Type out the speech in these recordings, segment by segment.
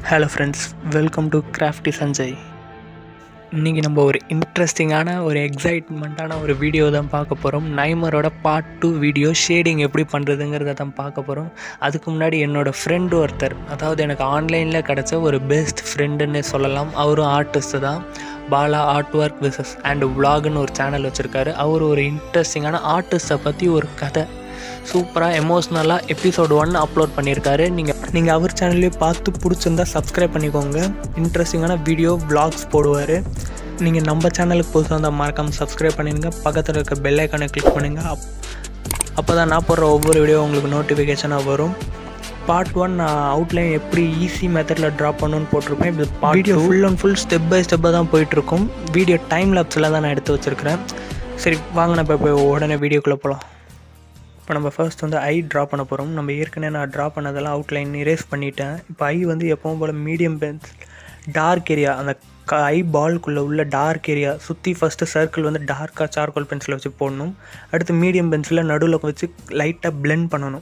hello friends welcome to Crafty Sanjay இன்றைக்கி நம்ம ஒரு இன்ட்ரெஸ்டிங்கான ஒரு எக்ஸைட்மெண்ட்டான ஒரு வீடியோ தான் பார்க்க போகிறோம் நைமரோட பார்ட் டூ வீடியோ ஷேடிங் எப்படி பண்ணுறதுங்கிறத தான் பார்க்க போகிறோம் அதுக்கு முன்னாடி என்னோடய ஃப்ரெண்டு ஒருத்தர் அதாவது எனக்கு ஆன்லைனில் கிடச்ச ஒரு பெஸ்ட் ஃப்ரெண்டுன்னு சொல்லலாம் அவரும் ஆர்டிஸ்ட்டு தான் Bala art work wishes and விலாக்னு ஒரு சேனல் வச்சுருக்காரு அவர் ஒரு இன்ட்ரெஸ்டிங்கான ஆர்டிஸ்ட்டை பற்றி ஒரு கதை சூப்பராக எமோஷ்னலாக எபிசோடு ஒன் அப்லோட் பண்ணியிருக்காரு நீங்கள் நீங்கள் அவர் சேனல்லே பார்த்து பிடிச்சிருந்தா சப்ஸ்கிரைப் பண்ணிக்கோங்க இன்ட்ரெஸ்டிங்கான வீடியோ vlogs போடுவார் நீங்கள் நம்ம சேனலுக்கு புதுசாக இருந்தால் மறக்காமல் சப்ஸ்கிரைப் பண்ணிடுங்க பக்கத்தில் இருக்க பெல் ஐக்கானை கிளிக் பண்ணுங்கள் அப் அப்போ தான் நான் போடுற ஒவ்வொரு வீடியோ உங்களுக்கு நோட்டிஃபிகேஷனாக வரும் பார்ட் ஒன் நான் அவுட்லைன் எப்படி ஈஸி மெத்தடில் ட்ரா பண்ணணும்னு போட்டிருப்பேன் இது video full and full step by ஸ்டெப்பாக தான் போயிட்டுருக்கும் வீடியோ டைம் லேப்ஸில் தான் நான் எடுத்து வச்சுருக்கிறேன் சரி வாங்க நம்ம இப்போ உடனே வீடியோக்குள்ளே போகலாம் இப்போ நம்ம ஃபர்ஸ்ட் வந்து ஐ ட்ரா பண்ண போகிறோம் நம்ம ஏற்கனவே நான் ட்ரா பண்ணதெல்லாம் அவுட்லைன் erase பண்ணிட்டேன் இப்போ ஐ வந்து எப்பவும் போல் மீடியம் பென்ஸ் டார்க் ஏரியா அந்த க ஐ பால்குள்ளே உள்ள டார்க் ஏரியா சுற்றி ஃபஸ்ட்டு சர்க்கிள் வந்து டார்க்காக சார்கோல் பென்சில் வச்சு போடணும் அடுத்து மீடியம் பென்சிலில் நடுவில் வச்சு லைட்டாக blend பண்ணணும்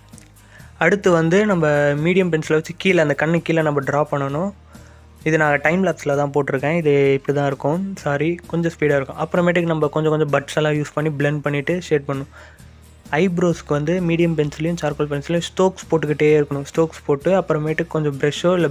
அடுத்து வந்து நம்ம மீடியம் பென்சிலை வச்சு கீழே அந்த கண்ணு கீழே நம்ம ட்ரா பண்ணணும் இது நான் டைம் லேப்ஸில் தான் போட்டிருக்கேன் இது இப்படி தான் இருக்கும் சாரி கொஞ்சம் ஸ்பீடாக இருக்கும் அப்புறமேட்டுக்கு நம்ம கொஞ்சம் கொஞ்சம் பட்ஸ் எல்லாம் யூஸ் பண்ணி blend பண்ணிவிட்டு ஷேட் பண்ணணும் ஐப்ரோஸ்க்கு வந்து மீடியம் பென்சிலையும் சார்கோல் பென்சிலையும் ஸ்டோக்ஸ் போட்டுக்கிட்டே இருக்கணும் ஸ்டோக்ஸ் போட்டு அப்புறமேட்டுக்கு கொஞ்சம் ப்ரெஷ்ஷோ இல்லை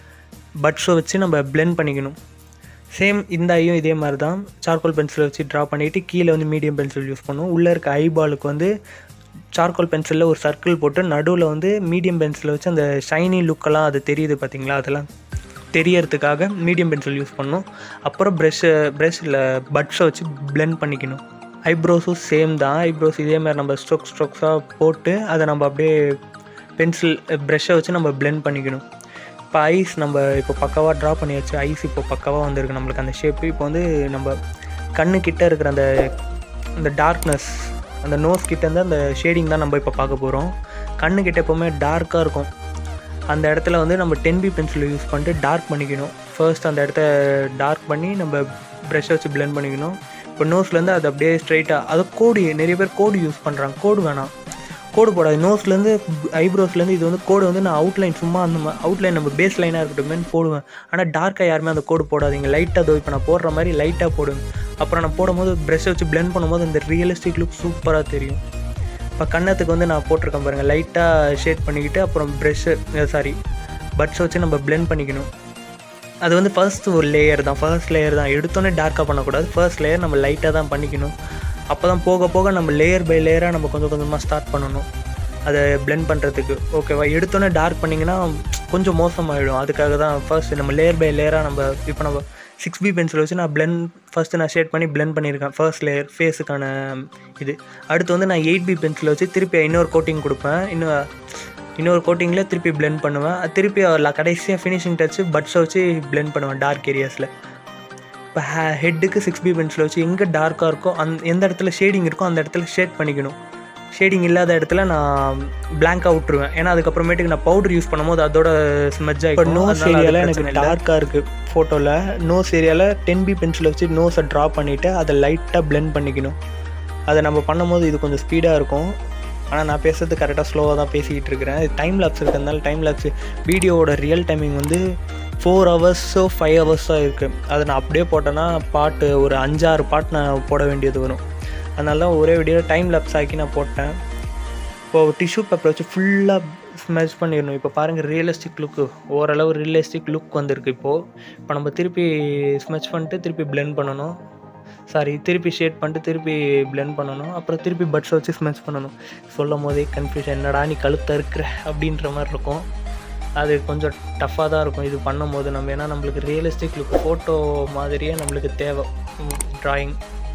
பட்ஸோ வச்சு நம்ம blend பண்ணிக்கணும் சேம் இந்த ஐயும் இதே மாதிரி தான் சார்கோல் பென்சிலை வச்சு ட்ரா பண்ணிவிட்டு கீழே வந்து மீடியம் பென்சில் யூஸ் பண்ணுவோம் உள்ளே இருக்க ஐபாலுக்கு வந்து சார்கோல் பென்சிலில் ஒரு சர்க்கிள் போட்டு நடுவில் வந்து மீடியம் பென்சிலை வச்சு அந்த ஷைனி லுக்கெல்லாம் அது தெரியுது பார்த்தீங்களா அதெல்லாம் தெரியறதுக்காக மீடியம் பென்சில் யூஸ் பண்ணணும் அப்புறம் ப்ரெஷ்ஷை ப்ரெஷ்ஷில் பட்ஸை வச்சு blend பண்ணிக்கணும் ஐப்ரோஸும் சேம் தான் ஐப்ரோஸ் இதே மாதிரி நம்ம ஸ்ட்ரோக் ஸ்ட்ரோக்ஸாக போட்டு அதை நம்ம அப்படியே பென்சில் ப்ரெஷ்ஷை வச்சு நம்ம blend பண்ணிக்கணும் இப்போ ஐஸ் நம்ம இப்போ பக்காவாக ட்ரா பண்ணியாச்சு ஐஸ் இப்போ பக்காவாக வந்திருக்கு நம்மளுக்கு அந்த ஷேப்பு இப்போ வந்து நம்ம கண்ணு கிட்ட இருக்கிற அந்த அந்த டார்க்னஸ் அந்த நோஸ் கிட்டேருந்து அந்த ஷேடிங் தான் நம்ம இப்போ பார்க்க போகிறோம் கண்ணு கிட்ட எப்போவுமே டார்க்காக இருக்கும் அந்த இடத்துல வந்து நம்ம டென் பி பென்சில் யூஸ் பண்ணிட்டு டார்க் பண்ணிக்கணும் ஃபர்ஸ்ட் அந்த இடத்த டார்க் பண்ணி நம்ம ப்ரெஷ்ஷை வச்சு blend பண்ணிக்கணும் இப்போ நோஸ்லேருந்து அது அப்படியே ஸ்ட்ரைட்டாக அது கோடு நிறைய பேர் கோடு யூஸ் பண்ணுறாங்க கோடு வேணாம் கோடு போடாது நோஸ்லேருந்து ஐப்ரோஸ்லேருந்து இது வந்து கோடு வந்து நான் அவுட்லைன் சும்மா அந்த அவுட்லைன் நம்ம பேஸ் லைனாக இருக்கட்டுமேனு போடுவேன் ஆனால் டார்க்காக யாருமே அந்த கோடு போடாதீங்க லைட்டாக தோ இப்போ நான் போடுற மாதிரி லைட்டாக போடுங்க அப்புறம் நான் போடும்போது ப்ரெஷ்ஷை வச்சு blend பண்ணும்போது இந்த ரியலிஸ்டிக் லுக் சூப்பராக தெரியும் இப்போ கன்னத்துக்கு வந்து நான் போட்டிருக்கேன் பாருங்கள் லைட்டாக ஷேட் பண்ணிக்கிட்டு அப்புறம் ப்ரெஷ்ஷு சாரி பட்ஸ் வச்சு நம்ம blend பண்ணிக்கணும் அது வந்து ஃபர்ஸ்ட் ஒரு லேயர் தான் ஃபர்ஸ்ட் லேயர் தான் எடுத்தோன்னே டார்க்காக பண்ணக்கூடாது ஃபர்ஸ்ட் லேயர் நம்ம லைட்டாக தான் பண்ணிக்கணும் அப்போ தான் போக போக நம்ம லேயர் பை லேயராக நம்ம கொஞ்சம் கொஞ்சமாக ஸ்டார்ட் பண்ணணும் அதை blend பண்ணுறதுக்கு ஓகேவா எடுத்தோன்னே டார்க் பண்ணிங்கன்னா கொஞ்சம் மோசமாயிடும் அதுக்காக தான் ஃபர்ஸ்ட் நம்ம லேயர் பை லேயராக நம்ம இப்போ நம்ம சிக்ஸ் பி பென்சில் வச்சு நான் blend ஃபஸ்ட்டு நான் ஷேட் பண்ணி blend பண்ணியிருக்கேன் ஃபர்ஸ்ட் லேயர் ஃபேஸுக்கான இது அடுத்து வந்து நான் எயிட் பி பென்சில் வச்சு திருப்பி இன்னொரு கோட்டிங் கொடுப்பேன் இன்னும் இன்னொரு கோட்டிங்கில் திருப்பி blend பண்ணுவேன் அது திருப்பி அதில் கடைசியாக ஃபினிஷிங் டச்சு பட்ஸை வச்சு blend பண்ணுவேன் டார்க் ஏரியாஸில் இப்போ ஹே ஹெட்டுக்கு சிக்ஸ் பி பென்சில் வச்சு எங்கே டார்க்காக இருக்கோ அந் எந்த இடத்துல ஷேடிங் இருக்கோ அந்த இடத்துல ஷேட் பண்ணிக்கணும் ஷேடிங் இல்லாத இடத்துல நான் பிளாங்காக விட்டுருவேன் ஏன்னா அதுக்கப்புறமேட்டுக்கு நான் பவுடர் யூஸ் பண்ணும்போது அதோட ஸ்மெஜ் ஆகி இப்போ நோஸ் ஏரியாவில் எனக்கு டார்க்காக இருக்குது ஃபோட்டோவில் நோஸ் ஏரியாவில் டென் பி பென்சில் வச்சு நோஸை ட்ரா பண்ணிவிட்டு அதை லைட்டாக blend பண்ணிக்கணும் அதை நம்ம பண்ணும்போது இது கொஞ்சம் ஸ்பீடாக இருக்கும் ஆனால் நான் பேசுறது கரெக்டாக ஸ்லோவாக தான் பேசிக்கிட்டு இருக்கிறேன் டைம் லேப்ஸ் இருக்கிறதுனால டைம் லேப்ஸ் வீடியோவோட ரியல் டைமிங் வந்து ஃபோர் ஹவர்ஸோ ஃபைவ் ஹவர்ஸாக இருக்குது அதை நான் அப்படியே போட்டேன்னா பாட்டு ஒரு அஞ்சாறு பாட்டு நான் போட வேண்டியது வரும் அதனால தான் ஒரே வீடியோ டைம் லேப்ஸ் ஆக்கி நான் போட்டேன் இப்போது டிஷ்யூ பேப்பர் வச்சு ஃபுல்லாக ஸ்மெச் பண்ணிடணும் இப்போ பாருங்கள் ரியலிஸ்டிக் லுக்கு ஓரளவு ரியலிஸ்டிக் லுக் வந்திருக்கு இப்போது இப்போ நம்ம திருப்பி ஸ்மெச் பண்ணிட்டு திருப்பி blend பண்ணணும் சாரி திருப்பி ஷேட் பண்ணிட்டு திருப்பி blend பண்ணணும் அப்புறம் திருப்பி பட்ஸ் வச்சு ஸ்மெச் பண்ணணும் சொல்லும் போதே கன்ஃபியூஷன் என்னடா நீ கழுத்தை இருக்கிற அப்படின்ற மாதிரி இருக்கும் அது கொஞ்சம் டஃப்பாக தான் இருக்கும் இது பண்ணும்போது நம்ம ஏன்னா நம்மளுக்கு ரியலிஸ்டிக் லுக் ஃபோட்டோ மாதிரியே நம்மளுக்கு தேவை ட்ராயிங்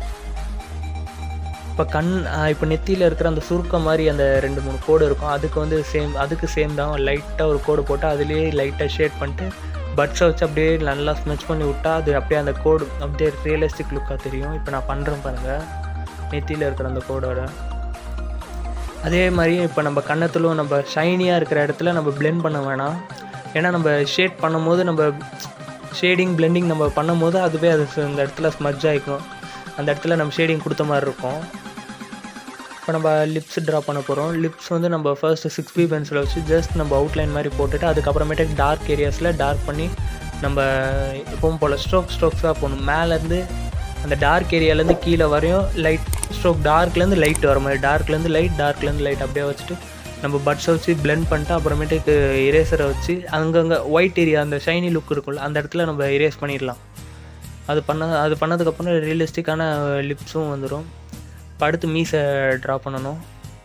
இப்போ கண் இப்போ நெத்தியில் இருக்கிற அந்த சுருக்கம் மாதிரி அந்த ரெண்டு மூணு கோடு இருக்கும் அதுக்கு வந்து சேம் அதுக்கு சேம் தான் லைட்டாக ஒரு கோடு போட்டு அதுலேயே லைட்டாக ஷேட் பண்ணிட்டு பட்ஸை வச்சு அப்படியே நல்லா ஸ்மெச் பண்ணி விட்டா அது அப்படியே அந்த கோடு அப்படியே ரியலிஸ்டிக் லுக்காக தெரியும் இப்போ நான் பண்ணுறேன் பாருங்கள் நெத்தியில் இருக்கிற அந்த கோடோட அதே மாதிரி இப்போ நம்ம கன்னத்திலும் நம்ம ஷைனியாக இருக்கிற இடத்துல நம்ம blend பண்ண வேணாம் ஏன்னா நம்ம ஷேட் பண்ணும்போது நம்ம ஷேடிங் blending நம்ம பண்ணும்போது அதுவே அது அந்த இடத்துல ஸ்மஜ் ஆகிக்கும் அந்த இடத்துல நம்ம ஷேடிங் கொடுத்த மாதிரி இருக்கும் இப்போ நம்ம லிப்ஸ் ட்ரா பண்ண போகிறோம் லிப்ஸ் வந்து நம்ம ஃபர்ஸ்ட் சிக்ஸ் பி பென்சில் வச்சு ஜஸ்ட் நம்ம அவுட்லைன் மாதிரி போட்டுட்டு அதுக்கப்புறமேட்டு டார்க் ஏரியாஸில் டார்க் பண்ணி நம்ம எப்பவும் போல் ஸ்ட்ரோக் ஸ்ட்ரோக்ஸாக போகணும் மேலேருந்து அந்த டார்க் ஏரியாலேருந்து கீழே வரையும் லைட் ஸ்ட்ரோக் டார்க்லேருந்து லைட் வர மாதிரி டார்க்லேருந்து லைட் டார்க்லேருந்து லைட் அப்படியே வச்சுட்டு நம்ம பட்ஸை வச்சு பிளெண்ட் பண்ணிட்டு அப்புறமேட்டுக்கு இரேசரை வச்சு அங்கங்கே ஒயிட் ஏரியா அந்த ஷைனி லுக் இருக்கும்ல அந்த இடத்துல நம்ம இரேஸ் பண்ணிடலாம் அது பண்ண அது பண்ணதுக்கப்புறம் ரியலிஸ்டிக்கான லிப்ஸும் வந்துடும் இப்போ அடுத்து மீஸை ட்ரா பண்ணணும்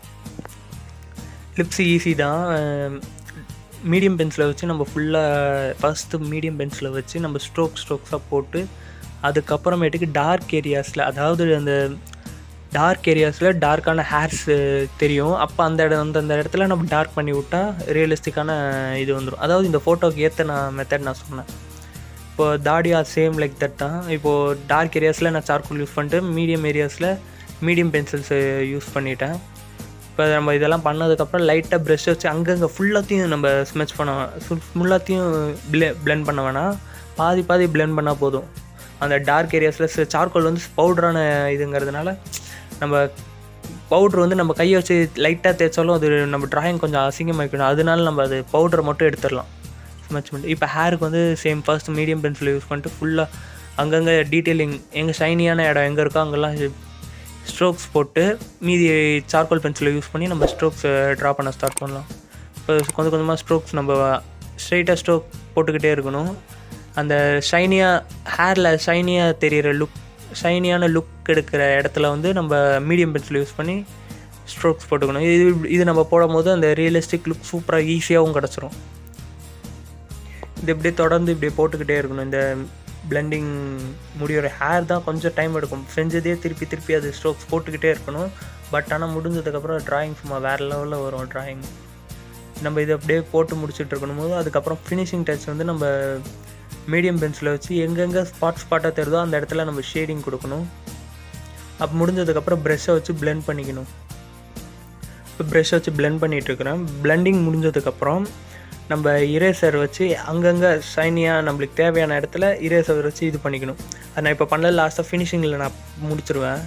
லிப்ஸ் ஈஸி தான் மீடியம் பென்சிலை வச்சு நம்ம ஃபுல்லாக ஃபஸ்ட்டு மீடியம் பென்சிலை வச்சு நம்ம ஸ்ட்ரோக் ஸ்ட்ரோக்ஸாக போட்டு அதுக்கப்புறமேட்டுக்கு டார்க் ஏரியாஸில் அதாவது அந்த டார்க் ஏரியாஸில் டார்க்கான ஹேர்ஸ் தெரியும் அப்போ அந்த இடம் அந்த அந்த இடத்துல நம்ம டார்க் பண்ணி விட்டால் ரியலிஸ்டிக்கான இது வந்துடும் அதாவது இந்த ஃபோட்டோக்கு ஏற்ற நான் மெத்தட் நான் சொன்னேன் இப்போ தாடியா சேம் லைக் தட் தான் இப்போது டார்க் ஏரியாஸில் நான் சார்கோல் யூஸ் பண்ணிட்டு மீடியம் ஏரியாஸில் மீடியம் பென்சில்ஸ் யூஸ் பண்ணிட்டேன் இப்போ நம்ம இதெல்லாம் பண்ணதுக்கப்புறம் லைட்டாக ப்ரெஷ் வச்சு அங்கங்கே ஃபுல்லாத்தையும் நம்ம ஸ்மெச் பண்ண ஃபுல்லாத்தையும் ப்ளெ பிளெண்ட் பண்ண வேணாம் பாதி பாதி பிளெண்ட் பண்ணால் போதும் அந்த டார்க் ஏரியாஸில் சார்கோல் வந்து பவுடரான இதுங்கிறதுனால நம்ம பவுட்ரு வந்து நம்ம கையை வச்சு லைட்டாக தேய்ச்சாலும் அது நம்ம ட்ராயிங் கொஞ்சம் அசிங்கமாக்கணும் அதனால நம்ம அது பவுடரை மட்டும் எடுத்துடலாம் ஸ்மெச் பண்ணிட்டு இப்போ ஹேருக்கு வந்து same first medium pencil use பண்ணிட்டு ஃபுல்லாக அங்கங்கே டீட்டெயிலிங் எங்கே ஷைனியான இடம் எங்கே இருக்கோ அங்கெல்லாம் ஸ்ட்ரோக்ஸ் போட்டு மீதி சார்கோல் பென்சிலை யூஸ் பண்ணி நம்ம ஸ்ட்ரோக்ஸ் ட்ரா பண்ண ஸ்டார்ட் பண்ணலாம் இப்போ கொஞ்சம் கொஞ்சமாக ஸ்ட்ரோக்ஸ் நம்ம ஸ்ட்ரைட்டாக ஸ்ட்ரோக் போட்டுக்கிட்டே இருக்கணும் அந்த ஷைனியாக ஹேரில் ஷைனியாக தெரிகிற லுக் ஷைனியான லுக் எடுக்கிற இடத்துல வந்து நம்ம மீடியம் பென்சில் யூஸ் பண்ணி ஸ்ட்ரோக்ஸ் போட்டுக்கணும் இது இது நம்ம போடும் போது அந்த ரியலிஸ்டிக் லுக் சூப்பராக ஈஸியாகவும் கிடச்சிரும் இது இப்படியே தொடர்ந்து இப்படியே போட்டுக்கிட்டே இருக்கணும் இந்த பிளெண்டிங் முடியோட ஹேர் தான் கொஞ்சம் டைம் எடுக்கும் செஞ்சதே திருப்பி திருப்பி அது ஸ்ட்ரோக்ஸ் போட்டுக்கிட்டே இருக்கணும் பட் ஆனால் முடிஞ்சதுக்கப்புறம் ட்ராயிங் சும்மா வேறு லெவலில் வரும் ட்ராயிங் நம்ம இதை அப்படியே போட்டு முடிச்சுட்டு இருக்கணும் போது அதுக்கப்புறம் ஃபினிஷிங் டச் வந்து நம்ம மீடியம் பென்சில் வச்சு எங்கெங்கே ஸ்பாட் ஸ்பாட்டாக தெரியுதோ அந்த இடத்துல நம்ம ஷேடிங் கொடுக்கணும் அப்போ முடிஞ்சதுக்கப்புறம் ப்ரெஷ்ஷை வச்சு பிளெண்ட் பண்ணிக்கணும் இப்போ ப்ரெஷ்ஷை வச்சு பிளெண்ட் பண்ணிகிட்ருக்கிறேன் பிளெண்டிங் முடிஞ்சதுக்கப்புறம் நம்ம இரேசர் வச்சு அங்கங்கே ஷைனியாக நம்மளுக்கு தேவையான இடத்துல இரேசர் வச்சு இது பண்ணிக்கணும் அது நான் இப்போ பண்ணல லாஸ்ட்டாக ஃபினிஷிங்கில் நான் முடிச்சிருவேன்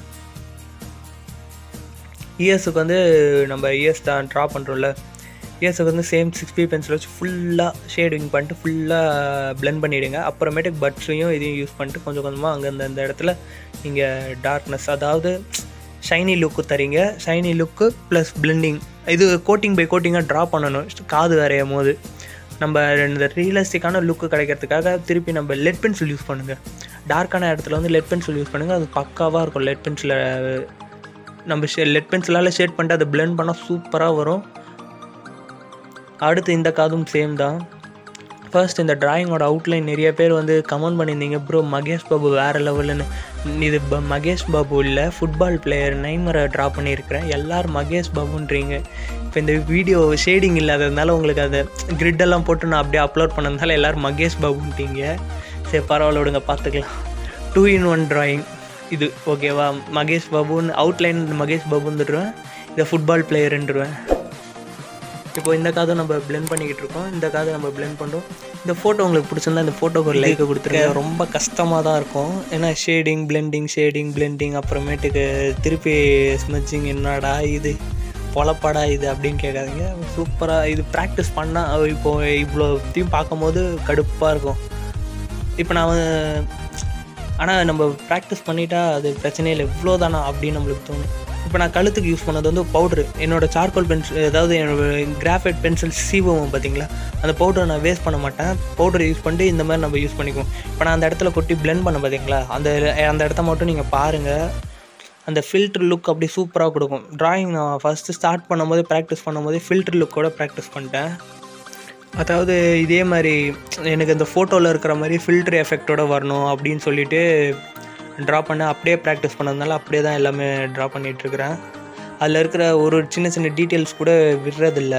இயர்ஸுக்கு வந்து நம்ம இயர்ஸ் தான் ட்ரா பண்ணுறோம்ல இயர்ஸுக்கு வந்து சேம் சிக்ஸ் பி பென்சில் வச்சு ஃபுல்லாக ஷேடிங் பண்ணிட்டு ஃபுல்லாக பிளெண்ட் பண்ணிவிடுங்க அப்புறமேட்டுக்கு பட்ஸையும் இதையும் யூஸ் பண்ணிட்டு கொஞ்சம் கொஞ்சமாக அங்கே அந்த அந்த இடத்துல நீங்கள் டார்க்னஸ் அதாவது ஷைனி லுக்கு தரீங்க ஷைனி லுக்கு ப்ளஸ் பிளெண்டிங் இது கோட்டிங் பை கோட்டிங்காக ட்ரா பண்ணணும் காது வரையும் போது நம்ம இந்த ரியலிஸ்டிக்கான லுக்கு கிடைக்கிறதுக்காக திருப்பி நம்ம லெட் பென்சில் யூஸ் பண்ணுங்கள் டார்க்கான இடத்துல வந்து லெட் பென்சில் யூஸ் பண்ணுங்கள் அது பக்காவாக இருக்கும் லெட் பென்சிலை நம்ம ஷே லெட் பென்சிலால் ஷேட் பண்ணிட்டு அதை பிளெண்ட் பண்ணால் சூப்பராக வரும் அடுத்து இந்த காதும் சேம் தான் ஃபர்ஸ்ட் இந்த டிராயிங்கோட அவுட்லைன் நிறைய பேர் வந்து கமெண்ட் பண்ணியிருந்தீங்க ப்ரோ மகேஷ் பாபு வேறு லெவலுன்னு இது ப மகேஷ் பாபு இல்லை ஃபுட்பால் பிளேயர் நைமரை ட்ரா பண்ணியிருக்கிறேன் எல்லோரும் மகேஷ் பாபுன்றீங்க இப்போ இந்த வீடியோ ஷேடிங் இல்லாததுனால உங்களுக்கு அதை கிரிட்டெல்லாம் போட்டு நான் அப்படியே அப்லோட் பண்ணதுனால எல்லோரும் மகேஷ் பாபுன்ட்டீங்க சரி பரவாயில்ல விடுங்க பார்த்துக்கலாம் டூ இன் ஒன் ட்ராயிங் இது ஓகேவா மகேஷ் பாபுன்னு அவுட்லைன் மகேஷ் பாபுன்னுடுவேன் இதை ஃபுட்பால் பிளேயருன்றுவேன் இப்போ இந்த காதை நம்ம பிளெண்ட் பண்ணிக்கிட்டு இருக்கோம் இந்த காதை நம்ம பிளெண்ட் பண்ணுறோம் இந்த ஃபோட்டோ உங்களுக்கு பிடிச்சிருந்தா இந்த ஃபோட்டோக்கு ஒரு லைக்கை கொடுத்துருங்க ரொம்ப கஷ்டமாக தான் இருக்கும் ஏன்னா ஷேடிங் பிளெண்டிங் ஷேடிங் பிளெண்டிங் அப்புறமேட்டுக்கு திருப்பி ஸ்மெச்சிங் என்னடா இது பொழப்பாடா இது அப்படின்னு கேட்காதீங்க சூப்பராக இது ப்ராக்டிஸ் பண்ணால் இப்போது இவ்வளோத்தையும் பார்க்கும்போது கடுப்பாக இருக்கும் இப்போ நான் ஆனால் நம்ம ப்ராக்டிஸ் பண்ணிட்டா அது பிரச்சனையே இல்லை இவ்வளோ தானா அப்படின்னு நம்மளுக்கு தோணும் இப்போ நான் கழுத்துக்கு யூஸ் பண்ணது வந்து பவுட்ரு என்னோட சார்கோல் பென்சில் அதாவது என்னோட கிராஃபைட் பென்சில் சீவுவோம் பார்த்தீங்களா அந்த பவுடரை நான் வேஸ்ட் பண்ண மாட்டேன் பவுடரை யூஸ் பண்ணிட்டு இந்த மாதிரி நம்ம யூஸ் பண்ணிக்குவோம் இப்போ நான் அந்த இடத்துல கொட்டி பிளெண்ட் பண்ண பார்த்தீங்களா அந்த அந்த இடத்த மட்டும் நீங்கள் பாருங்கள் அந்த ஃபில்ட்ரு லுக் அப்படி சூப்பராக கொடுக்கும் ட்ராயிங் நான் ஃபஸ்ட்டு ஸ்டார்ட் பண்ணும்போது ப்ராக்டிஸ் பண்ணும்போது ஃபில்ட்ரு லுக்கோட ப்ராக்டிஸ் பண்ணிட்டேன் அதாவது இதே மாதிரி எனக்கு இந்த ஃபோட்டோவில் இருக்கிற மாதிரி ஃபில்ட்ரு எஃபெக்டோட வரணும் அப்படின்னு சொல்லிட்டு ட்ரா பண்ண அப்படியே ப்ராக்டிஸ் பண்ணதுனால அப்படியே தான் எல்லாமே ட்ரா பண்ணிகிட்ருக்கிறேன் அதில் இருக்கிற ஒரு சின்ன சின்ன டீட்டெயில்ஸ் கூட விடுறதில்ல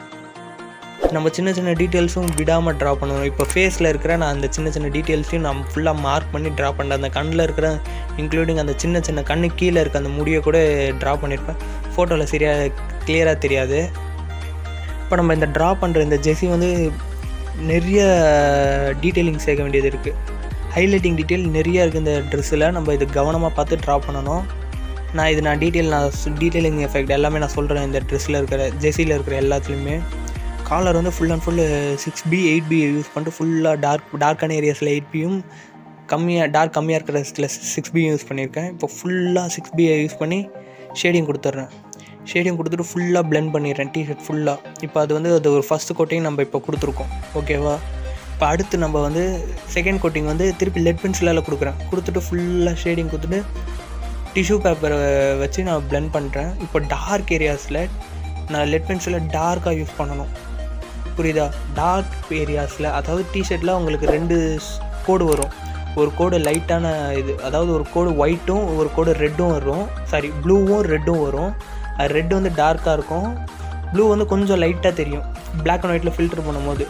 நம்ம சின்ன சின்ன டீட்டெயில்ஸும் விடாமல் ட்ரா பண்ணணும் இப்போ ஃபேஸில் இருக்கிற நான் அந்த சின்ன சின்ன டீட்டெயில்ஸையும் நான் ஃபுல்லாக மார்க் பண்ணி ட்ரா பண்ணுறேன் அந்த கண்ணில் இருக்கிற இன்க்ளூடிங் அந்த சின்ன சின்ன கண்ணு கீழே இருக்க அந்த முடியை கூட ட்ரா பண்ணியிருப்பேன் ஃபோட்டோவில் சரியாக கிளியராக தெரியாது இப்போ நம்ம இந்த ட்ரா பண்ணுற இந்த ஜெஸி வந்து நிறைய டீட்டெயிலிங் சேர்க்க வேண்டியது இருக்குது ஹைலைட்டிங் டீட்டெயில் நிறைய இருக்குது இந்த ட்ரெஸ்ஸில் நம்ம இது கவனமாக பார்த்து ட்ரா பண்ணணும் நான் இது நான் டீட்டெயில் நான் டீட்டெயிலிங் எஃபெக்ட் எல்லாமே நான் சொல்கிறேன் இந்த ட்ரெஸ்ஸில் இருக்கிற ஜெர்சியில் இருக்கிற எல்லாத்துலேயுமே காலர் வந்து full and full six B eight B use பண்ணிட்டு ஃபுல்லாக டார்க் டார்க்கான ஏரியாஸில் எயிட் பியும் கம்மியாக டார்க் கம்மியாக இருக்கிற இடத்துல சிக்ஸ் பி யூஸ் பண்ணியிருக்கேன் இப்போ ஃபுல்லாக சிக்ஸ் பியை யூஸ் பண்ணி ஷேடிங் கொடுத்துட்றேன் ஷேடிங் கொடுத்துட்டு ஃபுல்லாக blend பண்ணிடுறேன் டிஷர்ட் ஃபுல்லாக இப்போ அது வந்து அது ஒரு ஃபஸ்ட்டு கோட்டிங் நம்ம இப்போ கொடுத்துருக்கோம் ஓகேவா இப்போ அடுத்து நம்ம வந்து செகண்ட் கோட்டிங் வந்து திருப்பி லெட் பென்சிலால் கொடுக்குறேன் கொடுத்துட்டு ஃபுல்லாக ஷேடிங் கொடுத்துட்டு டிஷ்யூ பேப்பரை வச்சு நான் blend பண்ணுறேன் இப்போ டார்க் ஏரியாஸில் நான் லெட் பென்சிலை டார்க்காக யூஸ் பண்ணணும் புரியுதா டார்க் ஏரியாஸில் அதாவது டிஷர்ட்டில் உங்களுக்கு ரெண்டு கோடு வரும் ஒரு கோடு லைட்டான இது அதாவது ஒரு கோடு ஒயிட்டும் ஒரு கோடு ரெட்டும் வரும் சாரி ப்ளூவும் ரெட்டும் வரும் அது ரெட் வந்து டார்க்காக இருக்கும் ப்ளூ வந்து கொஞ்சம் லைட்டாக தெரியும் Black அண்ட் ஒயிட்டில் ஃபில்டர் பண்ணும்போது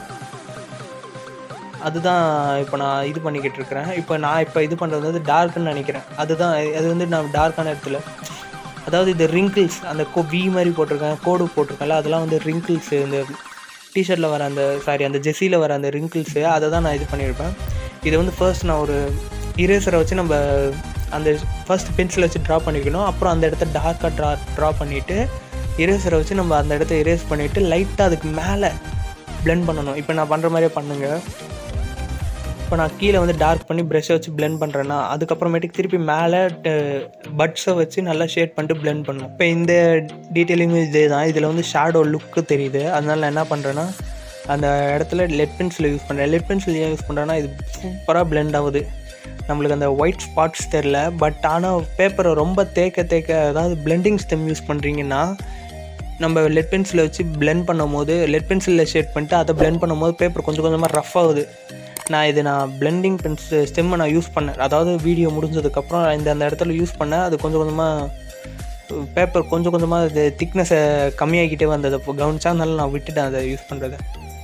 அதுதான் இப்போ நான் இது பண்ணிக்கிட்டு இருக்கிறேன் இப்போ நான் இப்போ இது பண்ணுறது வந்து டார்க்குன்னு நினைக்கிறேன் அதுதான் அது வந்து நான் டார்க்கான இடத்துல அதாவது இது ரிங்கிள்ஸ் அந்த கோ வி மாதிரி போட்டிருக்கேன் கோடு போட்டிருக்கேன்ல அதெல்லாம் வந்து ரிங்கிள்ஸ் இந்த டிஷர்ட்டில் வர அந்த சாரி அந்த ஜெர்சியில் வர அந்த ரிங்கிள்ஸு அதை தான் நான் இது பண்ணியிருப்பேன் இதை வந்து ஃபர்ஸ்ட் நான் ஒரு இரேசரை வச்சு நம்ம அந்த ஃபர்ஸ்ட் பென்சிலை வச்சு ட்ரா பண்ணிக்கணும் அப்புறம் அந்த இடத்த டார்க்காக ட்ரா ட்ரா பண்ணிவிட்டு இரேசரை வச்சு நம்ம அந்த இடத்த இரேஸ் பண்ணிவிட்டு லைட்டாக அதுக்கு மேலே blend பண்ணணும் இப்போ நான் பண்ணுற மாதிரியே பண்ணுங்க இப்போ நான் கீழே வந்து டார்க் பண்ணி ப்ரெஷ்ஷை வச்சு blend பண்ணுறேன்னா அதுக்கப்புறமேட்டுக்கு திருப்பி மேலே பட்ஸை வச்சு நல்லா ஷேட் பண்ணிட்டு blend பண்ணணும் இப்போ இந்த டீட்டெயிலிங் இதே தான் இதில் வந்து ஷேடோ லுக்கு தெரியுது அதனால நான் என்ன பண்ணுறேன்னா அந்த இடத்துல லெட் பென்சில் யூஸ் பண்ணுறேன் லெட் பென்சில் ஏன் யூஸ் பண்ணுறேன்னா இது சூப்பராக blend ஆகுது நம்மளுக்கு அந்த ஒயிட் ஸ்பாட்ஸ் தெரில பட் ஆனால் பேப்பரை ரொம்ப தேக்க தேக்க அதாவது பிளெண்டிங் ஸ்டெம் யூஸ் பண்ணுறீங்கன்னா நம்ம லெட் பென்சிலை வச்சு blend பண்ணும்போது லெட் பென்சிலில் ஷேட் பண்ணிட்டு அதை blend பண்ணும்போது பேப்பர் கொஞ்சம் கொஞ்சமாக ரஃப் ஆகுது நான் இது நான் பிளெண்டிங் பென்சில் ஸ்டெம்மை நான் யூஸ் பண்ணேன் அதாவது வீடியோ முடிஞ்சதுக்கப்புறம் இந்த அந்த இடத்துல யூஸ் பண்ணேன் அது கொஞ்சம் கொஞ்சமாக பேப்பர் கொஞ்சம் கொஞ்சமாக இது திக்னஸை கம்மியாகிக்கிட்டே வந்தது அப்போ கவனிச்சா அதனால நான் விட்டுட்டேன் அதை யூஸ் பண்ணுறதை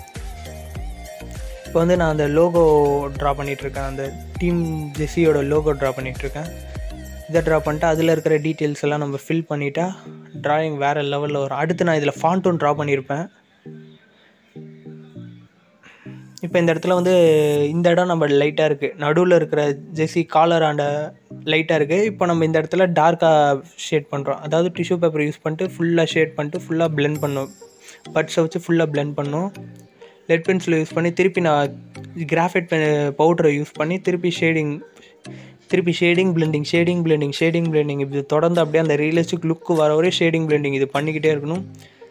இப்போ வந்து நான் அந்த லோகோ ட்ரா பண்ணிகிட்ருக்கேன் அந்த டீம் ஜெஸியோட லோகோ ட்ரா பண்ணிகிட்ருக்கேன் இதை ட்ரா பண்ணிட்டு அதில் இருக்கிற டீட்டெயில்ஸ் எல்லாம் நம்ம ஃபில் பண்ணிட்டா டிராயிங் வேறு லெவலில் வரும் அடுத்து நான் இதில் ஃபாண்ட்டும் ட்ரா பண்ணியிருப்பேன் இப்போ இந்த இடத்துல வந்து இந்த இடம் நம்ம லைட்டாக இருக்குது நடுவில் இருக்கிற ஜெஸி காலர் ஆண்ட லைட்டாக இருக்குது இப்போ நம்ம இந்த இடத்துல டார்க்காக ஷேட் பண்ணுறோம் அதாவது டிஷ்யூ பேப்பர் யூஸ் பண்ணிட்டு ஃபுல்லாக ஷேட் பண்ணிட்டு ஃபுல்லாக blend பண்ணோம் பட்ஸை வச்சு ஃபுல்லாக blend பண்ணோம் லெட் பென்சில் யூஸ் பண்ணி திருப்பி நான் கிராஃபைட் பென் பவுடரை யூஸ் பண்ணி திருப்பி ஷேடிங் திருப்பி shading blending shading blending shading blending இது தொடர்ந்து அப்படியே அந்த ரியலிஸ்டிக் லுக்கு வர வரை ஷேடிங் பிளெண்டிங் இது பண்ணிக்கிட்டே இருக்கணும்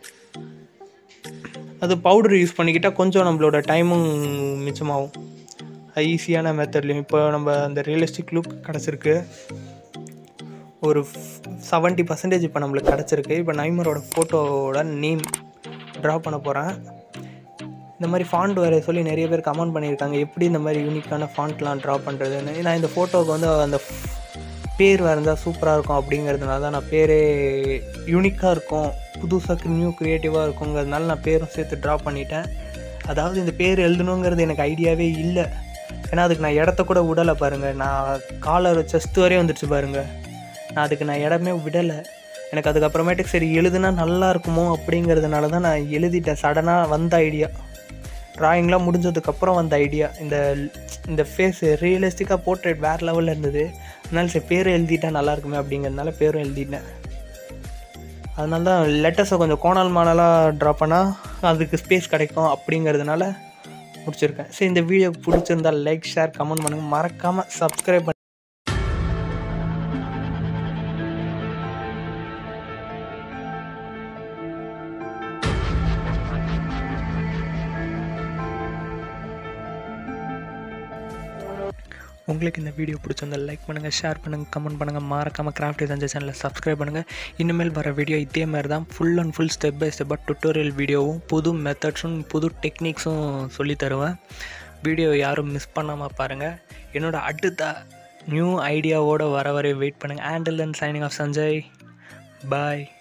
அது பவுடர் யூஸ் பண்ணிக்கிட்டால் கொஞ்சம் நம்மளோட டைமும் மிச்சமாகும் ஈஸியான மெத்தட்லையும் இப்போ நம்ம அந்த ரியலிஸ்டிக் லுக் கிடச்சிருக்கு ஒரு செவன்ட்டி பர்சன்டேஜ் இப்போ நம்மளுக்கு கிடச்சிருக்கு இப்போ நைமரோட ஃபோட்டோவோட நேம் ட்ரா பண்ண போகிறேன் இந்த மாதிரி ஃபாண்ட் வரைய சொல்லி நிறைய பேர் கமெண்ட் பண்ணியிருக்காங்க எப்படி இந்த மாதிரி யூனிக்கான ஃபாண்ட்லாம் ட்ரா பண்ணுறதுன்னு நான் இந்த ஃபோட்டோவுக்கு வந்து அந்த பேர் வரைந்தால் சூப்பராக இருக்கும் அப்படிங்கிறதுனால தான் நான் பேரே யூனிக்காக இருக்கும் புதுசாக நியூ க்ரியேட்டிவாக இருக்குங்கிறதுனால நான் பேரும் சேர்த்து ட்ரா பண்ணிட்டேன் அதாவது இந்த பேர் எழுதணுங்கிறது எனக்கு ஐடியாவே இல்லை ஏன்னா அதுக்கு நான் இடத்த கூட விடலை பாருங்கள் நான் காலர் செஸ்ட் வரையும் வந்துடுச்சு பாருங்கள் நான் அதுக்கு நான் இடமே விடலை எனக்கு அதுக்கப்புறமேட்டுக்கு சரி எழுதுனா நல்லா இருக்குமோ அப்படிங்கிறதுனால தான் நான் எழுதிட்டேன் சடனாக வந்த ஐடியா ட்ராயிங்லாம் முடிஞ்சதுக்கப்புறம் வந்த ஐடியா இந்த இந்த ஃபேஸ் ரியலிஸ்டிக்காக போர்ட்ரேட் வேறு லெவலில் இருந்தது அதனால சரி பேர் எழுதிட்டா நல்லா இருக்குமே அப்படிங்கிறதுனால பேரும் எழுதிட்டேன் அதனால தான் லெட்டர்ஸை கொஞ்சம் கோணல் மானலாக ட்ரா பண்ணால் அதுக்கு ஸ்பேஸ் கிடைக்கும் அப்படிங்கிறதுனால முடிச்சிருக்கேன் சரி இந்த வீடியோ பிடிச்சிருந்தா லைக் ஷேர் கமெண்ட் பண்ணுங்கள் மறக்காமல் சப்ஸ்கிரைப் பண்ணி உங்களுக்கு இந்த வீடியோ பிடிச்சிருந்தா லைக் பண்ணுங்கள் ஷேர் பண்ணுங்கள் கமெண்ட் பண்ணுங்கள் மறக்காமல் கிராஃப்ட் சஞ்சை சேனலை சப்ஸ்கிரைப் பண்ணுங்கள் இனிமேல் வர வீடியோ இதே மாதிரி தான் full and full step by ஸ்டெப்பாக டுட்டோரியல் வீடியோவும் புது மெத்தட்ஸும் புது டெக்னிக்ஸும் சொல்லி தருவேன் வீடியோ யாரும் மிஸ் பண்ணாமல் பாருங்கள் என்னோடய அடுத்த நியூ ஐடியாவோடு வர வரை வெயிட் பண்ணுங்கள் ஆண்டில் and signing off Sanjay bye